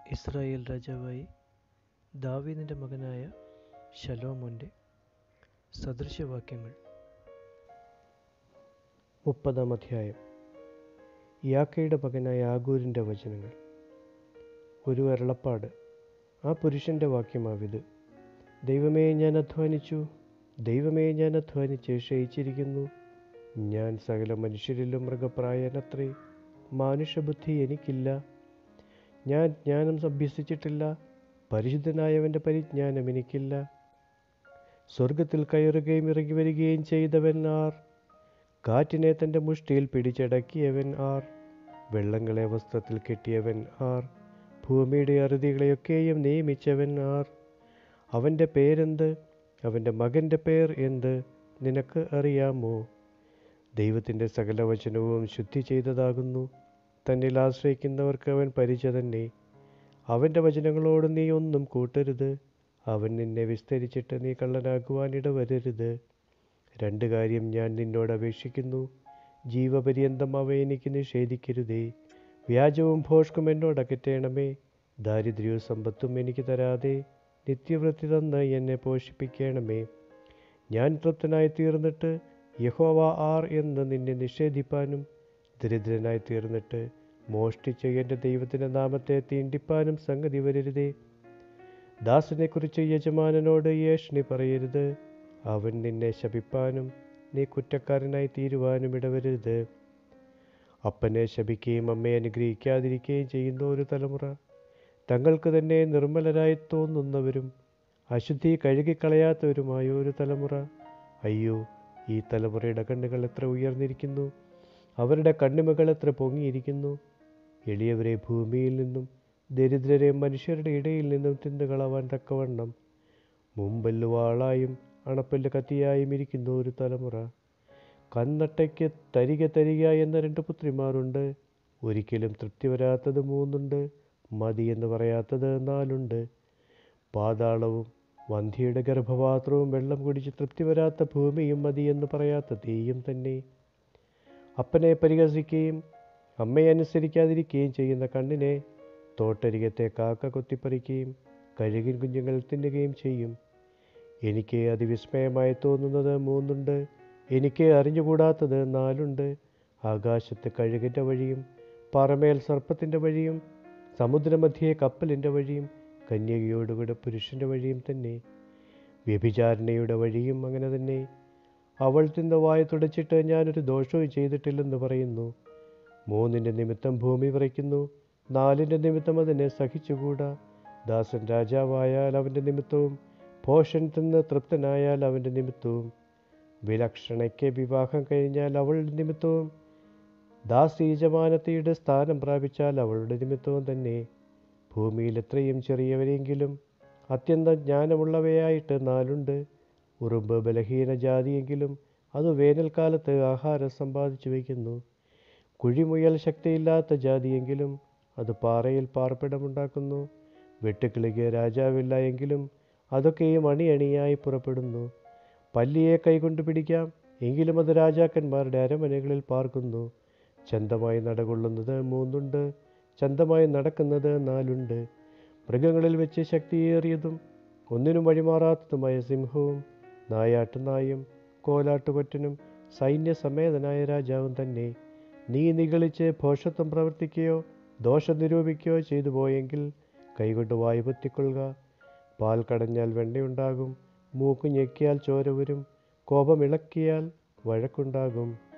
Israel രാജാവായി ദാവീദിൻ്റെ മകനായ ശലോമോൻ്റെ സദൃശവാക്യങ്ങൾ മുപ്പതാം അധ്യായം യാക്കയുടെ മകനായ ആഗൂരിൻ്റെ വചനങ്ങൾ ഒരു അരുളപ്പാട് ആ പുരുഷൻ്റെ വാക്യമാവിത് ദൈവമേ ഞാൻ അധ്വാനിച്ചു ദൈവമേ ഞാൻ അധ്വാനിച്ച് ക്ഷയിച്ചിരിക്കുന്നു ഞാൻ സകല മനുഷ്യരിലും മൃഗപ്രായനത്രേ മാനുഷബുദ്ധി എനിക്കില്ല ഞാൻ ജ്ഞാനം അഭ്യസിച്ചിട്ടില്ല പരിശുദ്ധനായവൻ്റെ പരിജ്ഞാനം എനിക്കില്ല സ്വർഗത്തിൽ കയറുകയും ഇറങ്ങി വരികയും ചെയ്തവൻ ആർ കാറ്റിനെ തൻ്റെ മുഷ്ടിയിൽ പിടിച്ചടക്കിയവൻ ആർ വെള്ളങ്ങളെ വസ്ത്രത്തിൽ കെട്ടിയവൻ ആർ ഭൂമിയുടെ അറുതികളെയൊക്കെയും നിയമിച്ചവൻ ആർ അവൻ്റെ പേരെന്ത് അവൻ്റെ മകൻ്റെ പേർ എന്ത് നിനക്ക് അറിയാമോ ദൈവത്തിൻ്റെ സകല വചനവും ശുദ്ധി ചെയ്തതാകുന്നു തന്നിൽ ആശ്രയിക്കുന്നവർക്ക് അവൻ പരിച തന്നെ അവൻ്റെ വചനങ്ങളോട് നീ ഒന്നും കൂട്ടരുത് അവൻ നിന്നെ വിസ്തരിച്ചിട്ട് നീ കള്ളനാകുവാൻ ഇടവരരുത് രണ്ട് കാര്യം ഞാൻ നിന്നോട് അപേക്ഷിക്കുന്നു ജീവപര്യന്തം അവ എനിക്ക് നിഷേധിക്കരുതേ വ്യാജവും ഭോഷ്കും എന്നോട് അകറ്റേണമേ ദാരിദ്ര്യവും സമ്പത്തും എനിക്ക് തരാതെ നിത്യവൃത്തി തന്ന് എന്നെ പോഷിപ്പിക്കണമേ ഞാൻ തൃപ്തനായി തീർന്നിട്ട് യഹോവ ആർ എന്ന് നിന്നെ നിഷേധിപ്പാനും ദരിദ്രനായി തീർന്നിട്ട് മോഷ്ടിച്ച് എൻ്റെ ദൈവത്തിൻ്റെ നാമത്തെ തീണ്ടിപ്പാനും സംഗതി വരരുതേ ദാസനെക്കുറിച്ച് യജമാനനോട് യേഷ്ണി പറയരുത് അവൻ നിന്നെ ശപിപ്പാനും നീ കുറ്റക്കാരനായി തീരുവാനും ഇടവരരുത് അപ്പനെ ശപിക്കുകയും അമ്മയെ അനുഗ്രഹിക്കാതിരിക്കുകയും ചെയ്യുന്ന ഒരു തലമുറ തങ്ങൾക്ക് തന്നെ നിർമ്മലരായി തോന്നുന്നവരും അശുദ്ധി കഴുകിക്കളയാത്തവരുമായ ഒരു തലമുറ അയ്യോ ഈ തലമുറയുടെ കണ്ണുകൾ എത്ര ഉയർന്നിരിക്കുന്നു അവരുടെ കണ്ണിമകൾ എത്ര പൊങ്ങിയിരിക്കുന്നു എളിയവരെ ഭൂമിയിൽ നിന്നും ദരിദ്രരെ മനുഷ്യരുടെ ഇടയിൽ നിന്നും തിന്നുകളവാൻ തക്കവണ്ണം മുമ്പല്ല് വാളായും അണപ്പല്ല് കത്തിയായും ഇരിക്കുന്ന ഒരു തലമുറ കന്നട്ടയ്ക്ക് തരിക തരിക എന്ന രണ്ട് പുത്രിമാരുണ്ട് ഒരിക്കലും തൃപ്തി വരാത്തത് മൂന്നുണ്ട് മതി എന്ന് പറയാത്തത് നാലുണ്ട് പാതാളവും വന്ധ്യയുടെ ഗർഭപാത്രവും വെള്ളം കുടിച്ച് തൃപ്തി വരാത്ത ഭൂമിയും മതി എന്ന് പറയാത്ത തീയും തന്നെ അപ്പനെ പരിഹസിക്കുകയും അമ്മയെ അനുസരിക്കാതിരിക്കുകയും ചെയ്യുന്ന കണ്ണിനെ തോട്ടരികത്തെ കാക്ക കൊത്തിപ്പറിക്കുകയും കഴുകിൻ കുഞ്ഞുങ്ങൾ തിന്നുകയും ചെയ്യും എനിക്ക് അതിവിസ്മയമായി തോന്നുന്നത് മൂന്നുണ്ട് എനിക്ക് അറിഞ്ഞുകൂടാത്തത് നാലുണ്ട് ആകാശത്ത് കഴുകിൻ്റെ വഴിയും പറമേൽ സർപ്പത്തിൻ്റെ വഴിയും സമുദ്രമധ്യേ കപ്പലിൻ്റെ വഴിയും കന്യകയോടുകൂടെ പുരുഷൻ്റെ വഴിയും തന്നെ വ്യഭിചാരണയുടെ വഴിയും അങ്ങനെ തന്നെ അവൾ തിന്ന വായ തുടച്ചിട്ട് ഞാനൊരു ദോഷവും ചെയ്തിട്ടില്ലെന്ന് പറയുന്നു മൂന്നിൻ്റെ നിമിത്തം ഭൂമി വിറയ്ക്കുന്നു നാലിൻ്റെ നിമിത്തം അതിനെ സഹിച്ചുകൂടാ ദാസൻ രാജാവായാൽ അവൻ്റെ നിമിത്തവും ഭോഷൻ തിന്ന് തൃപ്തനായാൽ അവൻ്റെ നിമിത്തവും വിലക്ഷണയ്ക്ക് വിവാഹം കഴിഞ്ഞാൽ അവളുടെ നിമിത്തവും ദാസി യജമാനത്തിയുടെ സ്ഥാനം പ്രാപിച്ചാൽ അവളുടെ നിമിത്തവും തന്നെ ഭൂമിയിൽ എത്രയും ചെറിയവരെങ്കിലും അത്യന്തം ജ്ഞാനമുള്ളവയായിട്ട് നാലുണ്ട് ഉറുമ്പ് ബലഹീന ജാതിയെങ്കിലും അത് വേനൽക്കാലത്ത് ആഹാരം സമ്പാദിച്ചു വയ്ക്കുന്നു കുഴിമുയൽ ശക്തിയില്ലാത്ത ജാതിയെങ്കിലും അത് പാറയിൽ പാർപ്പിടമുണ്ടാക്കുന്നു വെട്ടുക്കിളിക്ക് രാജാവില്ല എങ്കിലും അതൊക്കെയും അണിയണിയായി പുറപ്പെടുന്നു പല്ലിയെ കൈകൊണ്ട് പിടിക്കാം എങ്കിലും അത് രാജാക്കന്മാരുടെ അരമനകളിൽ പാർക്കുന്നു ചന്തമായി നടകൊള്ളുന്നത് മൂന്നുണ്ട് ചന്തമായി നടക്കുന്നത് നാലുണ്ട് മൃഗങ്ങളിൽ വെച്ച് ശക്തിയേറിയതും ഒന്നിനും വഴിമാറാത്തതുമായ സിംഹവും നായാട്ടുനായും കോലാട്ടുകൊറ്റനും സൈന്യസമേതനായ രാജാവും തന്നെ നീ നിഗളിച്ച് ഭോഷത്വം പ്രവർത്തിക്കുകയോ ദോഷം നിരൂപിക്കുകയോ ചെയ്തു പോയെങ്കിൽ കൈകൊണ്ട് വായു പൊത്തിക്കൊള്ളുക പാൽ കടഞ്ഞാൽ വെണ്ണയുണ്ടാകും മൂക്ക് ഞെക്കിയാൽ ചോര വരും കോപം ഇളക്കിയാൽ വഴക്കുണ്ടാകും